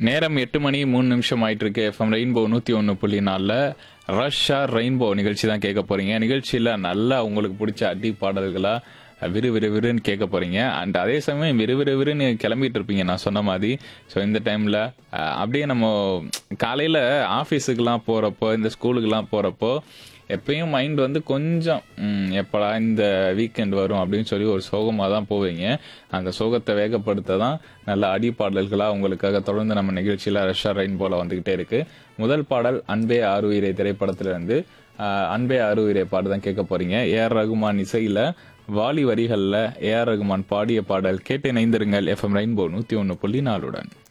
நேரம் எட்டு மணி மூணு நிமிஷம் ஆயிட்டு இருக்கு எஃப்எம் ரெயின்போ நூத்தி ஒன்று புள்ளி நாலில் ரஷ்ஷா ரெயின்போ நிகழ்ச்சி தான் கேட்க போறீங்க நிகழ்ச்சியில நல்லா உங்களுக்கு பிடிச்ச அடி பாடல்களா விறு விறு விறுன்னு கேட்க போறீங்க அண்ட் அதே சமயம் விறு விறு விறுன்னு கிளம்பிட்டு இருப்பீங்க நான் சொன்ன மாதிரி ஸோ இந்த டைம்ல அஹ், அப்படியே நம்ம காலையில ஆஃபீஸுக்கெல்லாம் போறப்போ இந்த ஸ்கூலுக்கெல்லாம் போறப்போ எப்பயும் மைண்ட் வந்து கொஞ்சம் ம், எப்படா இந்த வீக்கெண்ட் வரும் அப்படின்னு சொல்லி ஒரு சோகமாக தான் போவீங்க அந்த சோகத்தை வேகப்படுத்த தான் நல்ல அடி பாடல்களாக உங்களுக்காக தொடர்ந்து நம்ம நிகழ்ச்சியில் ரஷ்யா ரெயின் போல வந்துகிட்டே இருக்கு முதல் பாடல் அன்பே ஆறுயிரை திரைப்படத்திலிருந்து ஆஹ், அன்பே ஆறுயிரை பாடு தான் கேட்க போறீங்க ஏஆர் ரகுமான் இசையில் வாலி வரிகளில் ஏஆர் ரகுமான் பாடிய பாடல் கேட்டு இணைந்திருங்கள் எஃப்எம் ரெயின்போ நூற்றி ஒன்று புள்ளி நாலுடன்